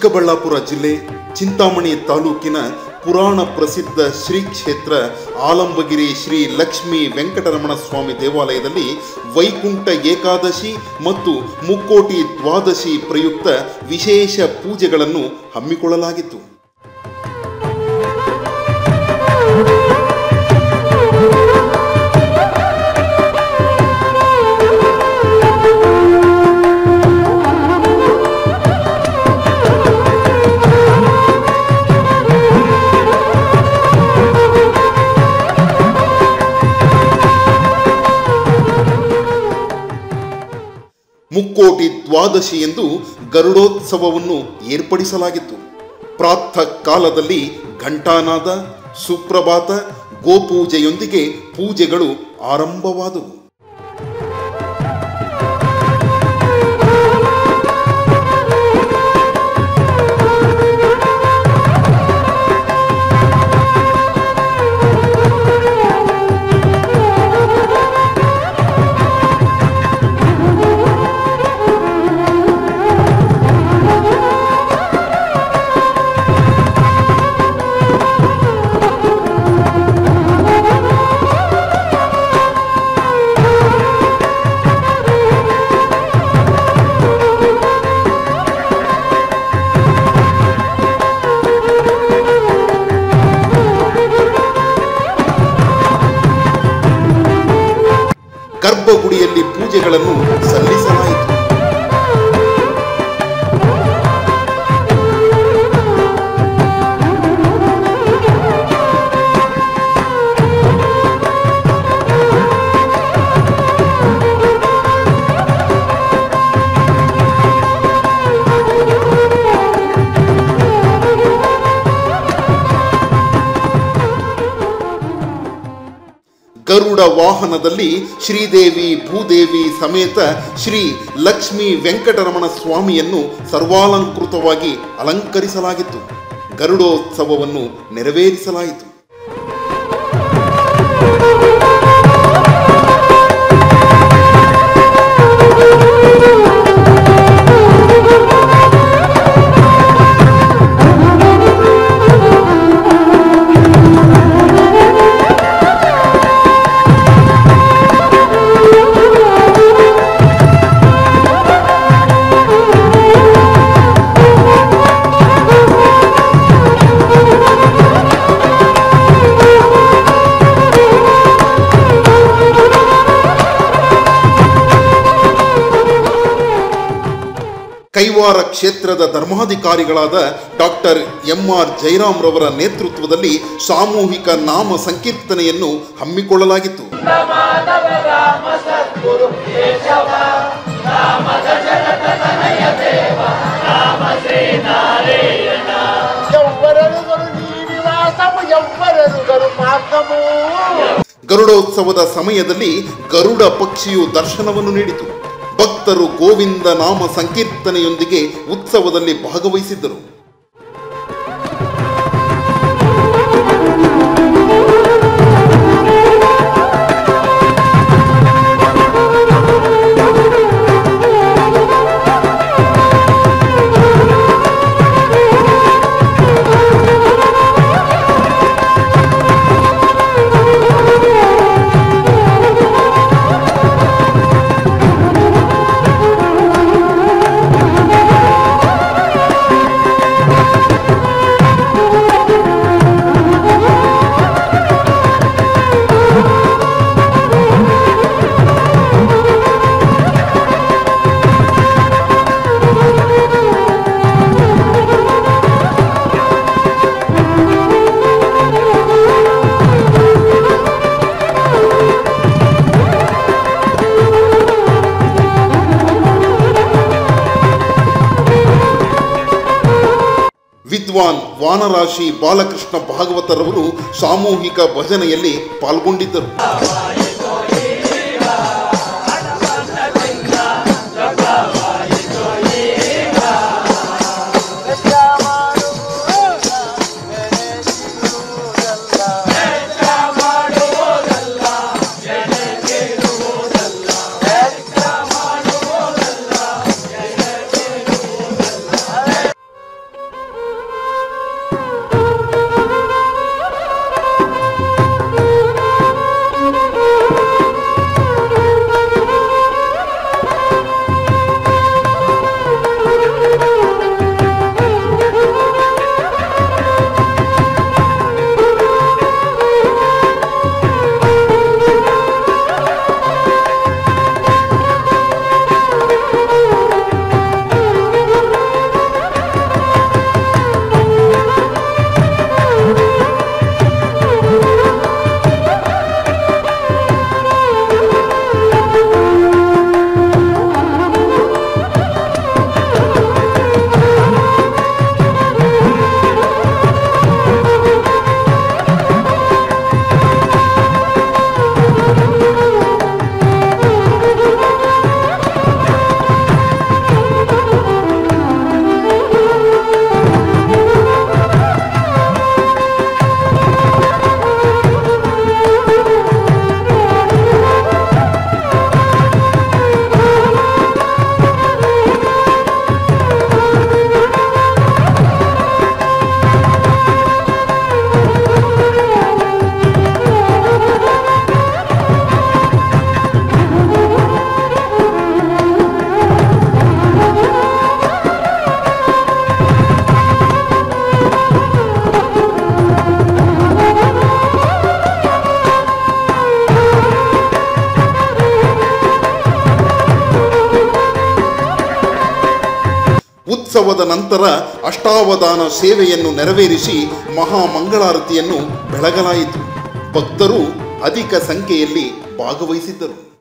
ಚಿಕ್ಕಬಳ್ಳಾಪುರ ಜಿಲ್ಲೆ ಚಿಂತಾಮಣಿ ತಾಲೂಕಿನ ಪುರಾಣ ಪ್ರಸಿದ್ಧ ಶ್ರೀ ಕ್ಷೇತ್ರ ಆಲಂಬಗಿರಿ ಶ್ರೀ ಲಕ್ಷ್ಮೀ ವೆಂಕಟರಮಣ ಸ್ವಾಮಿ ದೇವಾಲಯದಲ್ಲಿ ವೈಕುಂಠ ಏಕಾದಶಿ ಮತ್ತು ಮುಕ್ಕೋಟಿ ದ್ವಾದಶಿ ಪ್ರಯುಕ್ತ ವಿಶೇಷ ಪೂಜೆಗಳನ್ನು ಹಮ್ಮಿಕೊಳ್ಳಲಾಗಿತ್ತು ಮುಕ್ಕೋಟಿ ದ್ವಾದಶಿ ಎಂದು ಗರುಡೋತ್ಸವವನ್ನು ಏರ್ಪಡಿಸಲಾಗಿತ್ತು ಪ್ರಾತಃ ಕಾಲದಲ್ಲಿ ಘಂಟಾನಾದ ಸುಪ್ರಭಾತ ಗೋಪೂಜೆಯೊಂದಿಗೆ ಪೂಜೆಗಳು ಆರಂಭವಾದವು ಗರ್ಭಗುಡಿಯಲ್ಲಿ ಪೂಜೆಗಳನ್ನು ಸಲ್ಲಿಸಲಾಯಿತು ಗರುಡ ವಾಹನದಲ್ಲಿ ಶ್ರೀದೇವಿ ಭೂದೇವಿ ಸಮೇತ ಶ್ರೀ ಲಕ್ಷ್ಮೀ ವೆಂಕಟರಮಣ ಸ್ವಾಮಿಯನ್ನು ಸರ್ವಾಲಂಕೃತವಾಗಿ ಅಲಂಕರಿಸಲಾಗಿತ್ತು ಗರುಡೋತ್ಸವವನ್ನು ನೆರವೇರಿಸಲಾಯಿತು ಕೈವಾರ ಕ್ಷೇತ್ರದ ಧರ್ಮಾಧಿಕಾರಿಗಳಾದ ಡಾಕ್ಟರ್ ಎಂಆರ್ ಜಯರಾಮ್ ರವರ ನೇತೃತ್ವದಲ್ಲಿ ಸಾಮೂಹಿಕ ನಾಮ ಸಂಕೀರ್ತನೆಯನ್ನು ಹಮ್ಮಿಕೊಳ್ಳಲಾಗಿತ್ತು ఎవ్వరెరుగరు నీ విలాసము ఎవ్వరెరుగరు మార్గము ಗರುಡೋತ್ಸವದ ಸಮಯದಲ್ಲಿ ಗರುಡ ಪಕ್ಷಿಯು ದರ್ಶನವನ್ನು ನೀಡಿತು ಭಕ್ತರು ಗೋವಿಂದ ನಾಮ ಸಂಕೀರ್ತನೆಯೊಂದಿಗೆ ಉತ್ಸವದಲ್ಲಿ ಭಾಗವಹಿಸಿದ್ದರು ವಿದ್ವಾನ್ ವಾನರಾಶಿ ಬಾಲಕೃಷ್ಣ ಭಾಗವತರವರು ಸಾಮೂಹಿಕ ಭಜನೆಯಲ್ಲಿ ಪಾಲ್ಗೊಂಡಿದ್ದರು ಉತ್ಸವದ ನಂತರ ಅಷ್ಟಾವಧಾನ ಸೇವೆಯನ್ನು ನೆರವೇರಿಸಿ ಮಹಾಮಂಗಳಾರತಿಯನ್ನು ಬೆಳಗಲಾಯಿತು ಭಕ್ತರು ಅಧಿಕ ಸಂಖ್ಯೆಯಲ್ಲಿ ಭಾಗವಹಿಸಿದ್ದರು